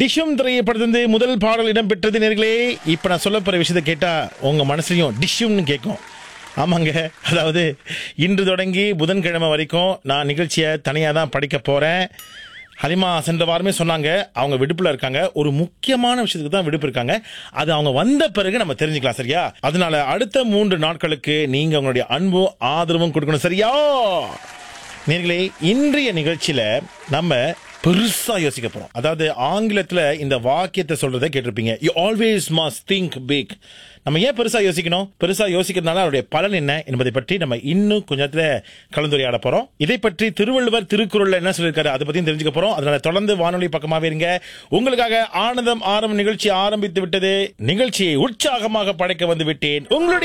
டிஷ்ஷும் திரையப்படுத்திருந்து முதல் பாடல் இடம்பெற்றது நேர்களே இப்ப நான் சொல்ல போற விஷயத்தை கேட்டா உங்க மனசுலயும் டிஷ்ஷும்னு கேட்கும் ஆமாங்க அதாவது இன்று தொடங்கி புதன்கிழமை வரைக்கும் நான் நிகழ்ச்சியை தனியாக தான் படிக்க போறேன் ஹலிமா சென்ற வாரமே சொன்னாங்க அவங்க விடுப்புல இருக்காங்க ஒரு முக்கியமான விஷயத்துக்கு தான் விடுப்பு இருக்காங்க அது அவங்க வந்த பிறகு நம்ம தெரிஞ்சுக்கலாம் சரியா அதனால அடுத்த மூன்று நாட்களுக்கு நீங்க உங்களுடைய அன்பும் ஆதரவும் கொடுக்கணும் சரியா நேர்களே இன்றைய நிகழ்ச்சியில நம்ம பெருசா யோசிக்க போறோம் அதாவது ஆங்கிலத்துல இந்த வாக்கியத்தை சொல்றதை கேட்டிருப்பீங்க you always must think big நம்ம ஏன் பெருசா யோசிக்கணும் பெருசா யோசிக்கிறதுனால அதோடைய பலன் என்ன என்பதை பற்றி நம்ம இன்னும் கொஞ்சத்துல கலந்துரையாட போறோம் இதை பற்றி திருவள்ளுவர் திருக்குறள்ல என்ன சொல்லியிருக்காரு அதை பத்தியும் தெரிஞ்சுக்க போறோம் அதனால தொடர்ந்து வானொலி பக்கமாவே இருங்க உங்களுக்காக ஆனந்தம் ஆரம்ப நிகழ்ச்சி ஆரம்பித்து விட்டது நிகழ்ச்சியை உற்சாகமாக படைக்க வந்து விட்டேன் உங்களுடைய